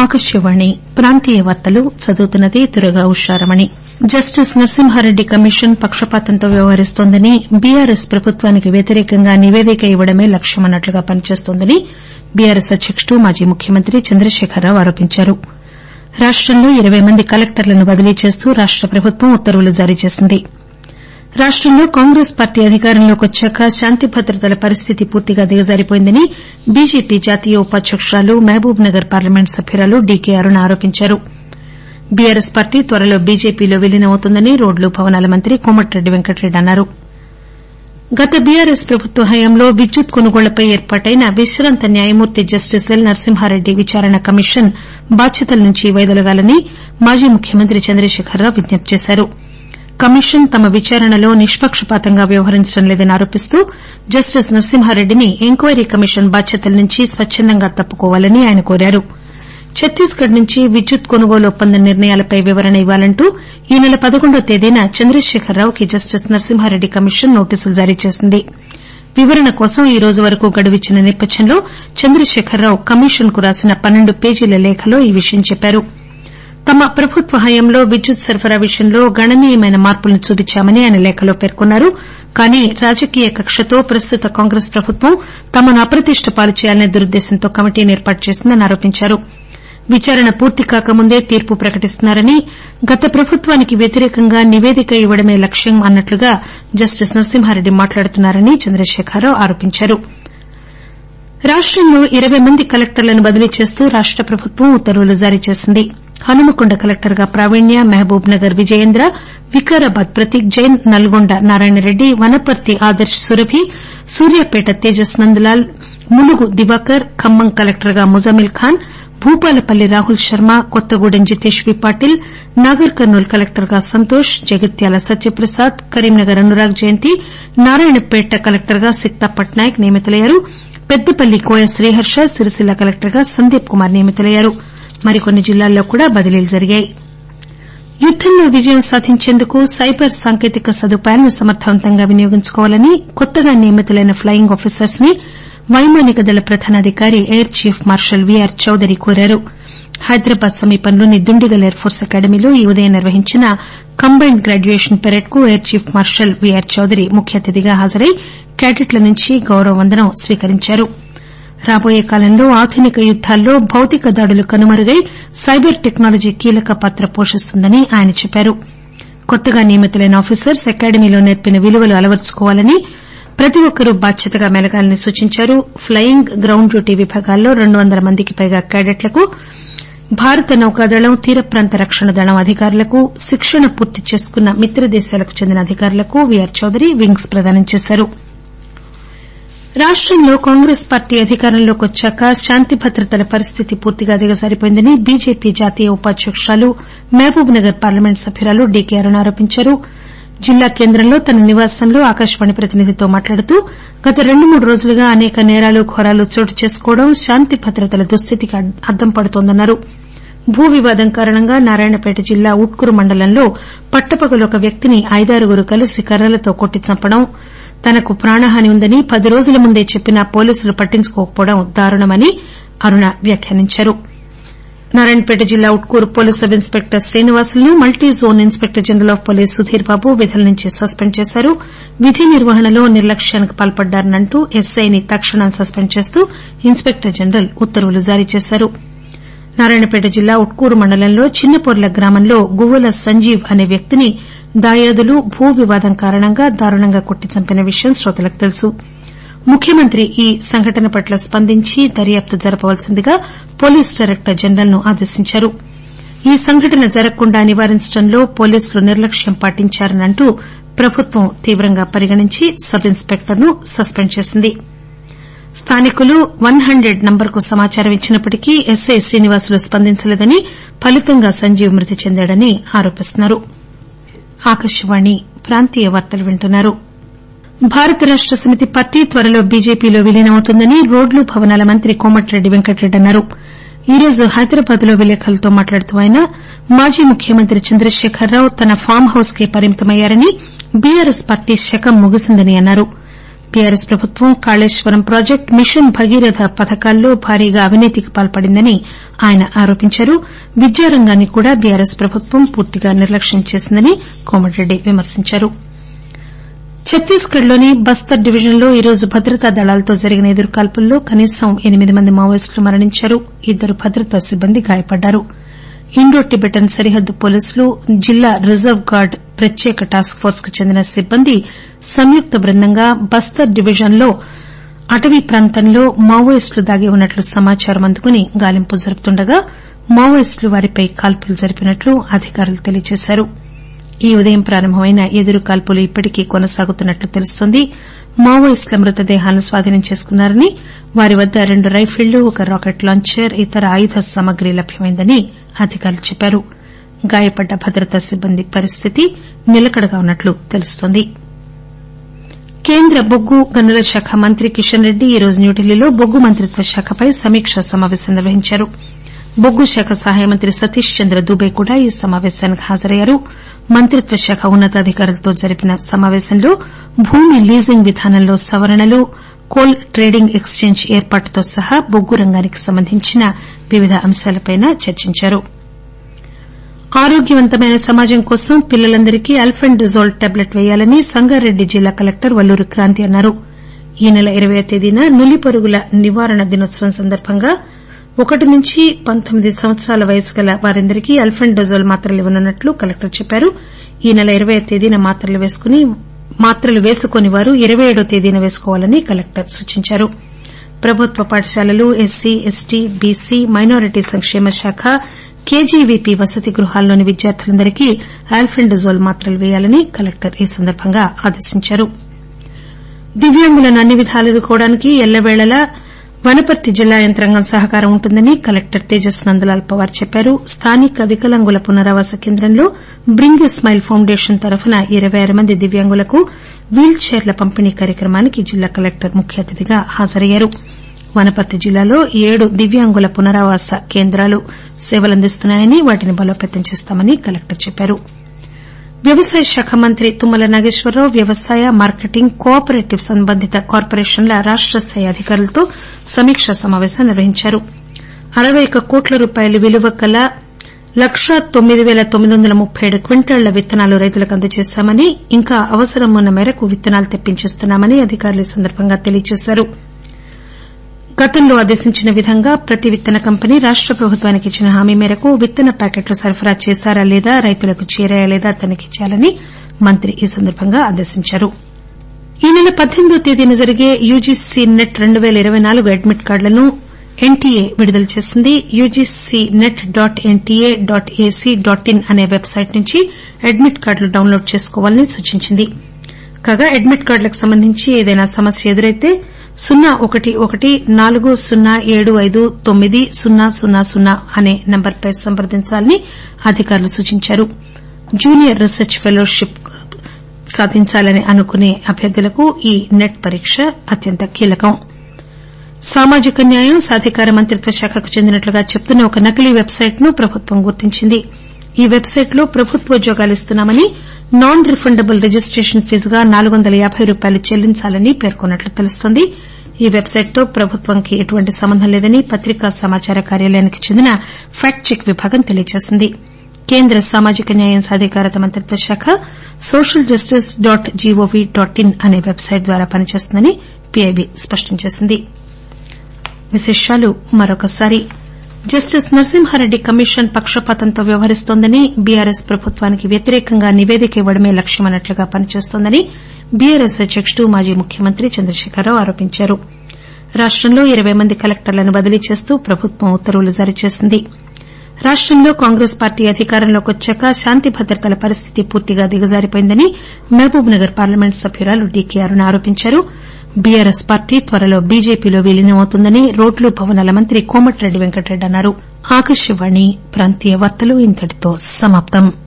ఆకాశవాణి ప్రాంతీయ వార్తలు చదువుతున్నది దుర్గా ఉషారమణి జస్టిస్ నరసింహారెడ్డి కమిషన్ పక్షపాతంతో వ్యవహరిస్తోందని బీఆర్ఎస్ ప్రభుత్వానికి వ్యతిరేకంగా నివేదిక ఇవ్వడమే లక్ష్యమన్నట్లుగా పనిచేస్తోందని బీఆర్ఎస్ అధ్యకుడు మాజీ ముఖ్యమంత్రి చంద్రశేఖరరావు ఆరోపించారు రాష్టంలో ఇరవై మంది కలెక్టర్లను బదిలీ చేస్తూ రాష్ట ప్రభుత్వం ఉత్తర్వులు జారీ చేసింది రాష్టంలో కాంగ్రెస్ పార్టీ అధికారంలోకి వచ్చాక శాంతి భద్రతల పరిస్థితి పూర్తిగా దిగజారిపోయిందని బీజేపీ జాతీయ ఉపాధ్యకురాలు మహబూబ్ నగర్ పార్లమెంట్ సభ్యురాలు డీకే అరుణ ఆరోపించారు బీఆర్ఎస్ పార్టీ త్వరలో బీజేపీలో విలీనమవుతుందని రోడ్లు భవనాల మంత్రి కోమటిరెడ్డి వెంకటరెడ్డి అన్నారు గత బీఆర్ఎస్ ప్రభుత్వ హయాంలో విద్యుత్ కొనుగోళ్లపై ఏర్పాటైన విశ్రాంత న్యాయమూర్తి జస్టిస్ ఎల్ నరసింహారెడ్డి విచారణ కమిషన్ బాధ్యతల నుంచి వైదొలగాలని మాజీ ముఖ్యమంత్రి చంద్రశేఖరరావు విజ్ఞప్తి చేశారు కమిషన్ తమ విచారణలో నిష్పక్షపాతంగా వ్యవహరించడం లేదని ఆరోపిస్తూ జస్టిస్ నరసింహారెడ్డిని ఎంక్వైరీ కమిషన్ బాధ్యతల నుంచి స్వచ్చందంగా తప్పుకోవాలని ఆయన కోరారు ఛత్తీస్ గఢ్ నుంచి విద్యుత్ కొనుగోలు ఒప్పందం నిర్ణయాలపై వివరణ ఇవ్వాలంటూ ఈ నెల పదకొండవ తేదీన చంద్రశేఖరరావుకి జస్టిస్ నరసింహారెడ్డి కమిషన్ నోటీసులు జారీ చేసింది వివరణ కోసం ఈ రోజు వరకు గడువిచ్చిన నేపథ్యంలో చంద్రశేఖరరావు కమిషన్ కు రాసిన పన్నెండు పేజీల లేఖలో ఈ విషయం చెప్పారు తమ ప్రభుత్వ హయాంలో విద్యుత్ సరఫరా విషయంలో గణనీయమైన మార్పులను చూపించామని ఆయన లేఖలో పేర్కొన్నారు కానీ రాజకీయ కక్షతో ప్రస్తుత కాంగ్రెస్ ప్రభుత్వం తమను అప్రతిష్ట పాలు చేయాలనే దురుద్దేశంతో కమిటీని ఏర్పాటు చేసిందని ఆరోపించారు విచారణ పూర్తి కాకముందే తీర్పు ప్రకటిస్తున్నారని గత ప్రభుత్వానికి వ్యతిరేకంగా నివేదిక ఇవ్వడమే లక్ష్యం అన్నట్లుగా జస్టిస్ నరసింహారెడ్డి మాట్లాడుతున్నారని చంద్రశేఖరరావు ఆరోపించారు రాష్టంలో ఇరవై మంది కలెక్టర్లను బదిలీ చేస్తూ రాష్ట ప్రభుత్వం ఉత్తర్వులు జారీ చేసింది హనుమకొండ కలెక్టర్గా ప్రావీణ్య మహబూబ్ నగర్ విజయేంద్ర వికారాబాద్ ప్రతీక్ జైన్ నల్గొండ నారాయణరెడ్డి వనపర్తి ఆదర్శ్ సురభి సూర్యాపేట తేజస్ నందలాల్ ములుగు దివాకర్ ఖమ్మం కలెక్టర్గా ముజామిల్ ఖాన్ భూపాలపల్లి రాహుల్ శర్మ కొత్తగూడెం జితేష్ వి పాటిల్ నాగర్ కర్నూల్ కలెక్టర్గా సంతోష్ జగిత్యాల సత్యప్రసాద్ కరీంనగర్ అనురాగ్ జయంతి నారాయణపేట కలెక్టర్గా సిక్తా పట్నాయక్ నియమితులయ్యారు పెద్దపల్లి కోయ శ్రీహర్ష సిరిసిల్ల కలెక్టర్గా సందీప్ కుమార్ నియమితులయ్యారు మరికొన్ని జిల్లాల్లో కూడా బదిలీలు జరిగాయి యుద్దంలో విజయం సాధించేందుకు సైబర్ సాంకేతిక సదుపాయాలను సమర్దవంతంగా వినియోగించుకోవాలని కొత్తగా నియమితులైన ప్లయింగ్ ఆఫీసర్స్ ని వైమానిక దళ ప్రధానాధికారి air chief marshal VR Chaudhari కోరారు హైదరాబాద్ సమీపంలోని దుండిగల్ ఎయిర్ ఫోర్స్ అకాడమీలో ఈ ఉదయం నిర్వహించిన కంబైన్డ్ గ్రాడ్యుయేషన్ పెరేడ్ కు air chief marshal VR Chaudhari ముఖ్య అతిథిగా హాజరై క్యాడెట్ల నుంచి గౌరవ వందనం స్వీకరించారు రాబోయే కాలంలో ఆధునిక యుద్దాల్లో భౌతిక దాడులు కనుమరుగై సైబర్ టెక్నాలజీ కీలక పాత్ర పోషిస్తుందని ఆయన చెప్పారు కొత్తగా నియమితులైన ఆఫీసర్స్ అకాడమీలో నేర్పిన విలువలు అలవర్చుకోవాలని ప్రతి ఒక్కరూ బాధ్యతగా మెలగాలని సూచించారు ప్లయింగ్ గ్రౌండ్ డ్యూటీ విభాగాల్లో రెండు వందల మందికి పైగా క్యాడెట్లకు భారత నౌకాదళం తీర ప్రాంత రక్షణ దళం అధికారులకు శిక్షణ పూర్తి చేసుకున్న మిత్ర దేశాలకు చెందిన అధికారులకు వీఆర్ చౌదరి వింగ్స్ ప్రదానం చేశారు రాష్టంలో కాంగ్రెస్ పార్టీ అధికారంలోకి వచ్చాక శాంతి భద్రతల పరిస్థితి పూర్తిగా దిగజారిపోయిందని బీజేపీ జాతీయ ఉపాధ్యకురాలు మహబూబ్ నగర్ పార్లమెంట్ సభ్యురాలు డీకే అరుణ ఆరోపించారు జిల్లా కేంద్రంలో తన నివాసంలో ఆకాశవాణి ప్రతినిధితో మాట్లాడుతూ గత రెండు మూడు రోజులుగా అనేక నేరాలు ఘోరాలు చోటు చేసుకోవడం శాంతి భద్రతల దుస్థితికి అద్దం పడుతోందన్నారు భూ వివాదం కారణంగా నారాయణపేట జిల్లా ఉట్కూరు మండలంలో పట్టపగలు ఒక వ్యక్తిని ఐదారుగురు కలిసి కర్రలతో కొట్టి చంపడం తనకు ప్రాణహాని ఉందని పది రోజుల ముందే చెప్పినా పోలీసులు పట్టించుకోకపోవడం దారుణమని అరుణ వ్యాఖ్యానించారు నారాయణపేట జిల్లా ఉట్కూరు పోలీస్ సబ్ ఇన్స్పెక్టర్ శ్రీనివాసులను multi zone inspector general of police Sudhir Babu విధుల నుంచి సస్పెండ్ చేశారు విధి నిర్వహణలో నిర్లక్ష్యానికి పాల్పడ్డారంటూ ఎస్ఐని తక్షణం సస్పెండ్ చేస్తూ ఇన్స్పెక్టర్ జనరల్ ఉత్తర్వులు జారీ చేశారు నారాయణపేట జిల్లా ఉట్కూరు మండలంలో చిన్నపొర్ల గ్రామంలో గువ్వల సంజీవ్ అనే వ్యక్తిని దాయాదులు భూ వివాదం కారణంగా దారుణంగా కొట్టి చంపిన విషయం శ్రోతలకు తెలుసు ముఖ్యమంత్రి ఈ సంఘటన పట్ల స్పందించి దర్యాప్తు జరపవలసిందిగా పోలీస్ డైరెక్టర్ జనరల్ ను ఆదేశించారు ఈ సంఘటన జరగకుండా నివారించడంలో పోలీసులు నిర్లక్ష్యం పాటించారని అంటూ ప్రభుత్వం తీవ్రంగా పరిగణించి సబ్ ఇన్స్పెక్టర్ ను సస్పెండ్ చేసింది స్థానికులు వన్ హండ్రెడ్ నంబర్కు సమాచారం ఇచ్చినప్పటికీ ఎస్ఐ శ్రీనివాసులు స్పందించలేదని ఫలితంగా సంజీవ్ మృతి చెందాడని ఆరోపిస్తున్నారు భారత రాష్ట సమితి పార్టీ త్వరలో బీజేపీలో విలీనమవుతుందని రోడ్లు భవనాల మంత్రి కోమటిరెడ్డి వెంకటరెడ్డి అన్నారు ఈ రోజు హైదరాబాద్ లో విలేకరులతో మాట్లాడుతూ ఆయన మాజీ ముఖ్యమంత్రి చంద్రశేఖరరావు తన ఫామ్ హౌస్ కే పరిమితమయ్యారని బీఆర్ఎస్ పార్టీ శకం ముగిసిందని అన్నారు బీఆర్ఎస్ ప్రభుత్వం కాళేశ్వరం ప్రాజెక్టు మిషన్ భగీరథ పథకాల్లో భారీగా అవినీతికి పాల్పడిందని ఆయన ఆరోపించారు విద్యారంగాన్ని కూడా బీఆర్ఎస్ ప్రభుత్వం పూర్తిగా నిర్లక్ష్యం చేసిందని కోమటిరెడ్డి విమర్శించారు ఛత్తీస్గఢ్ లోని బస్తర్ డివిజన్లో ఈరోజు భద్రతా దళాలతో జరిగిన ఎదురుకాల్పుల్లో కనీసం ఎనిమిది మంది మావోయిస్టులు మరణించారు ఇద్దరు భద్రతా సిబ్బంది గాయపడ్డారు ఇండో టిబెటన్ సరిహద్దు పోలీసులు జిల్లా రిజర్వ్ గార్డ్ ప్రత్యేక టాస్క్ ఫోర్స్ కు చెందిన సిబ్బంది సంయుక్త బృందంగా బస్తర్ డివిజన్లో అటవీ ప్రాంతంలో మావోయిస్టులు దాగి ఉన్నట్లు సమాచారం అందుకుని గాలింపు జరుపుతుండగా మావోయిస్టులు వారిపై కాల్పులు జరిపినట్లు అధికారులు తెలియజేశారు ఈ ఉదయం ప్రారంభమైన ఎదురుకాల్పులు ఇప్పటికీ కొనసాగుతున్నట్లు తెలుస్తోంది మావోయిస్టుల మృతదేహాలను స్వాధీనం చేసుకున్నారని వారి వద్ద రెండు రైఫిళ్లు ఒక రాకెట్ లాంచర్ ఇతర ఆయుధ సామగ్రి లభ్యమైందని అధికారులు చెప్పారు గాయపడ్డ భద్రతా సిబ్బంది పరిస్థితి నిలకడగా ఉన్నట్లు తెలుస్తోంది కేంద్ర బొగ్గు గనుల శాఖ మంత్రి కిషన్ రెడ్డి ఈరోజు న్యూఢిల్లీలో బొగ్గు మంత్రిత్వ శాఖపై సమీకా సమాపేశం నిర్వహించారు బొగ్గు శాఖ సహాయ మంత్రి సతీష్ చంద్ర దూబే కూడా ఈ సమాపేశానికి హాజరయ్యారు మంత్రిత్వ శాఖ ఉన్న తాధికారులతో జరిపిన సమాపేశంలో భూమి లీజింగ్ విధానంలో సవరణలు కోల్ ట్రేడింగ్ ఎక్సేంజ్ ఏర్పాటుతో సహా బొగ్గు రంగానికి సంబంధించిన వివిధ అంశాలపై చర్చించారు ఆరోగ్యవంతమైన సమాజం కోసం పిల్లలందరికీ అల్బెండజోల్ టాబ్లెట్ పేయాలని సంగారెడ్డి జిల్లా కలెక్టర్ వల్లూరి క్రాంతి అన్నారు ఈ నెల ఇరవయ్యో తేదీన నులిపురుగుల నివారణ దినోత్సవం సందర్బంగా ఒకటి నుంచి పంతొమ్మిది సంవత్సరాల వయసు గల వారందరికీ అల్బెండజోల్ మాత్రలు ఇవ్వనున్నట్లు కలెక్టర్ చెప్పారు ఈ నెల ఇరవయ్యో తేదీన మాత్రలు వేసుకోని వారు ఇరవై ఏడో తేదీన వేసుకోవాలని కలెక్టర్ సూచించారు ప్రభుత్వ పాఠశాలలు ఎస్సీ ఎస్టీ బీసీ మైనారిటీ సంక్షేమ శాఖ కేజీవీపీ వసతి గృహాల్లోని విద్యార్థులందరికీ అల్బెండజోల్ మాత్రలు పేయాలని కలెక్టర్ ఈ సందర్బంగా ఆదేశించారు దివ్యాంగులను అన్ని విధాలా ఆదుకోవడానికి ఎల్లవేళలా వనపర్తి జిల్లా యంత్రాంగం సహకారం ఉంటుందని కలెక్టర్ తేజస్ నందలాల్ పవార్ చెప్పారు స్థానిక వికలాంగుల పునరావాస కేంద్రంలో బ్రింగ్ ఎ స్మైల్ ఫౌండేషన్ తరఫున ఇరవై ఆరు మంది దివ్యాంగులకు వీల్ చైర్ల పంపిణీ కార్యక్రమానికి జిల్లా కలెక్టర్ ముఖ్య అతిథిగా హాజరయ్యారు వనపర్తి జిల్లాలో ఏడు దివ్యాంగుల పునరావాస కేంద్రాలు సేవలందిస్తున్నాయని వాటిని బలోపేతం చేస్తామని కలెక్టర్ చెప్పారు వ్యవసాయ శాఖ మంత్రి తుమ్మల నాగేశ్వరరావు వ్యవసాయ మార్కెటింగ్ కో ఆపరేటివ్ సంబంధిత కార్పొరేషన్ల రాష్ట స్థాయి అధికారులతో సమీకా సమాపేశం నిర్వహించారు అరవై ఒక్క కోట్ల రూపాయల విలువ గల లక్షా తొమ్మిది పేల తొమ్మిది వందల ముప్పై ఏడు క్వింటాళ్ల విత్తనాలు రైతులకు అందజేశామని ఇంకా అవసరం ఉన్న మేరకు విత్తనాలు తెప్పించిస్తున్నామని అధికారులు ఈ సందర్బంగా తెలియజేశారు గతంలో ఆదేశించిన విధంగా ప్రతి విత్తన కంపెనీ రాష్ట ప్రభుత్వానికి ఇచ్చిన హామీ మేరకు విత్తన ప్యాకెట్లు సరఫరా చేశారా లేదా రైతులకు చేరాయా లేదా తనిఖీ చేయాలని మంత్రి ఈ సందర్బంగా ఆదేశించారు ఈ నెల పద్దెనిమిదో తేదీన జరిగే యూజీసీ నెట్ రెండు పేల ఇరవై నాలుగు అడ్మిట్ కార్డులను ఎన్టీఏ విడుదల చేసింది UGC NET dot NTA dot AC dot in అనే వెబ్సైట్ నుంచి అడ్మిట్ కార్డులు డౌన్లోడ్ చేసుకోవాలని సూచించింది కాగా అడ్మిట్ కార్డులకు సంబంధించి ఏదైనా సమస్య ఎదురైతే సున్నా ఒకటి ఒకటి నాలుగు సున్నా ఏడు ఐదు తొమ్మిది సున్నా సున్నా సున్నా అనే నంబర్పై సంప్రదించాలని అధికారులు సూచించారు జూనియర్ రీసెర్చ్ ఫెలోషిప్ సాధించాలని అనుకునే అభ్యర్థులకు ఈ నెట్ పరీక్ష అత్యంత కీలకం సామాజిక న్యాయం సాధికార మంత్రిత్వ శాఖకు చెందినట్లుగా చెబుతున్న ఒక నకిలీ వెబ్సైట్ ను ప్రభుత్వం గుర్తించింది ఈ వెబ్సైట్ లో ప్రభుత్వోద్యోగాలు ఇస్తున్నామని నాన్ రిఫండబుల్ రిజిస్టేషన్ ఫీజుగా నాలుగు వందల యాబై రూపాయలు చెల్లించాలని పేర్కొన్నట్లు తెలుస్తోంది ఈ వెబ్సైట్ తో ప్రభుత్వానికి ఎటువంటి సంబంధం లేదని పత్రికా సమాచార కార్యాలయానికి చెందిన ఫ్యాక్ట్ చెక్ విభాగం తెలియజేసింది కేంద్ర సామాజిక న్యాయం సాధికారత మంత్రిత్వ శాఖ social justice dot GOV dot in అనే వెబ్సైట్ ద్వారా పనిచేస్తుందని పీఐబీ స్పష్టం చేసింది జస్టిస్ నరసింహారెడ్డి కమిషన్ పక్షపాతంతో వ్యవహరిస్తోందని బీఆర్ఎస్ ప్రభుత్వానికి వ్యతిరేకంగా నివేదిక ఇవ్వడమే లక్ష్యమన్నట్లుగా పనిచేస్తోందని బీఆర్ఎస్ అధ్యకుడు మాజీ ముఖ్యమంత్రి చంద్రశేఖరరావు ఆరోపించారు రాష్టంలో ఇరవై మంది కలెక్టర్లను బదిలీ చేస్తూ ప్రభుత్వం ఉత్తర్వులు జారీ చేసింది రాష్టంలో కాంగ్రెస్ పార్టీ అధికారంలోకి వచ్చాక శాంతి భద్రతల పరిస్థితి పూర్తిగా దిగజారిపోయిందని మహబూబ్ నగర్ పార్లమెంట్ సభ్యురాలు డీకే అరుణ ఆరోపించారు బీఆర్ఎస్ పార్టీ త్వరలో బీజేపీలో విలీనమవుతుందని రోడ్లు భవనాల మంత్రి కోమటిరెడ్డి వెంకటరెడ్డి అన్నారు